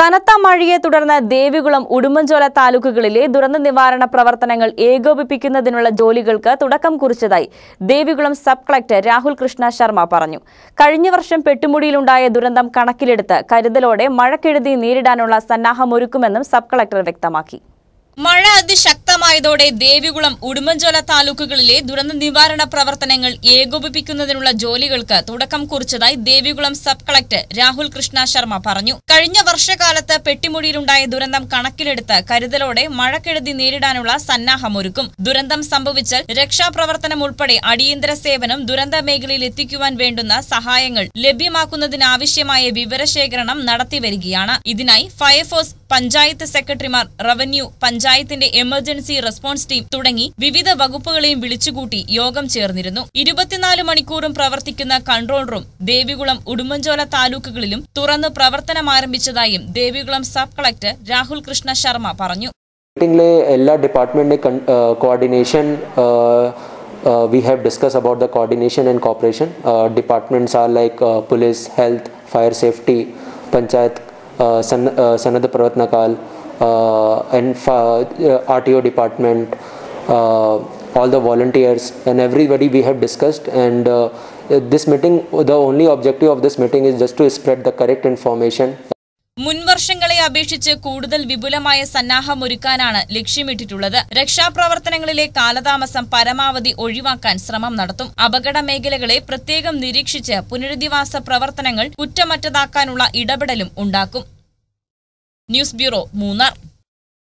കനത്ത മഴയെ തുടർന്ന് ദേവികുളം ഉടുമ്പൻചോല താലൂക്കുകളിലെ ദുരന്ത നിവാരണ പ്രവർത്തനങ്ങൾ ഏകോപിപ്പിക്കുന്നതിനുള്ള ജോലികൾക്ക് തുടക്കം കുറിച്ചതായി ദേവികുളം സബ് കളക്ടർ രാഹുൽ കൃഷ്ണ ശർമ്മ പറഞ്ഞു കഴിഞ്ഞ വർഷം പെട്ടുമുടിയിലുണ്ടായ ദുരന്തം കണക്കിലെടുത്ത് കരുതലോടെ മഴക്കെടുതി നേരിടാനുള്ള സന്നാഹമൊരുക്കുമെന്നും സബ് കളക്ടർ വ്യക്തമാക്കി മഴ അതിശക്തമായതോടെ ദേവികുളം ഉടുമ്പൻചോല താലൂക്കുകളിലെ ദുരന്ത നിവാരണ പ്രവർത്തനങ്ങൾ ഏകോപിപ്പിക്കുന്നതിനുള്ള ജോലികൾക്ക് തുടക്കം കുറിച്ചതായി ദേവികുളം സബ് കളക്ടർ രാഹുൽ കൃഷ്ണ ശർമ്മ പറഞ്ഞു കഴിഞ്ഞ വർഷകാലത്ത് പെട്ടിമുടിയിലുണ്ടായ ദുരന്തം കണക്കിലെടുത്ത് കരുതലോടെ മഴക്കെടുതി നേരിടാനുള്ള സന്നാഹമൊരുക്കും ദുരന്തം സംഭവിച്ചാൽ രക്ഷാപ്രവർത്തനം ഉൾപ്പെടെ അടിയന്തര സേവനം ദുരന്ത മേഖലയിൽ എത്തിക്കുവാൻ വേണ്ടുന്ന സഹായങ്ങൾ ലഭ്യമാക്കുന്നതിനാവശ്യമായ വിവരശേഖരണം നടത്തിവരികയാണ് ഇതിനായി ഫയർഫോഴ്സ് പഞ്ചായത്ത് സെക്രട്ടറിമാർ റവന്യൂ പഞ്ചായത്തിന്റെ എമർജൻസി റെസ്പോൺസ് ടീം തുടങ്ങി വിവിധ വകുപ്പുകളെയും വിളിച്ചുകൂട്ടി യോഗം ചേർന്നിരുന്നു ഇരുപത്തിനാല് മണിക്കൂറും പ്രവർത്തിക്കുന്ന കൺട്രോൾ റൂം ദേവികുളം ഉടുമ്പൻചോല താലൂക്കുകളിലും തുറന്ന് പ്രവർത്തനം ആരംഭിച്ചതായും ദേവികുളം സബ് കളക്ടർ രാഹുൽ കൃഷ്ണ ശർമ്മ പറഞ്ഞു മീറ്റിംഗിലെ എല്ലാ ഡിപ്പാർട്ട്മെൻറ്റിൻ്റെ coordination we have discussed about the coordination and cooperation. Uh, departments are like uh, police, health, fire safety, panchayat, uh, San, uh, Sanad Pravatnakal, uh, and fa- uh, RTO department, uh, all the volunteers, and everybody we have discussed. And uh, this meeting, the only objective of this meeting is just to spread the correct information മുൻവർഷങ്ങളെ അപേക്ഷിച്ച് കൂടുതൽ വിപുലമായ സന്നാഹമൊരുക്കാനാണ് ലക്ഷ്യമിട്ടിട്ടുള്ളത് രക്ഷാപ്രവർത്തനങ്ങളിലെ കാലതാമസം പരമാവധി ഒഴിവാക്കാൻ ശ്രമം നടത്തും അപകട മേഖലകളെ പ്രത്യേകം നിരീക്ഷിച്ച് പുനരധിവാസ പ്രവർത്തനങ്ങൾ കുറ്റമറ്റതാക്കാനുള്ള ഇടപെടലും ഉണ്ടാക്കും ന്യൂസ് ബ്യൂറോ മൂന്നാർ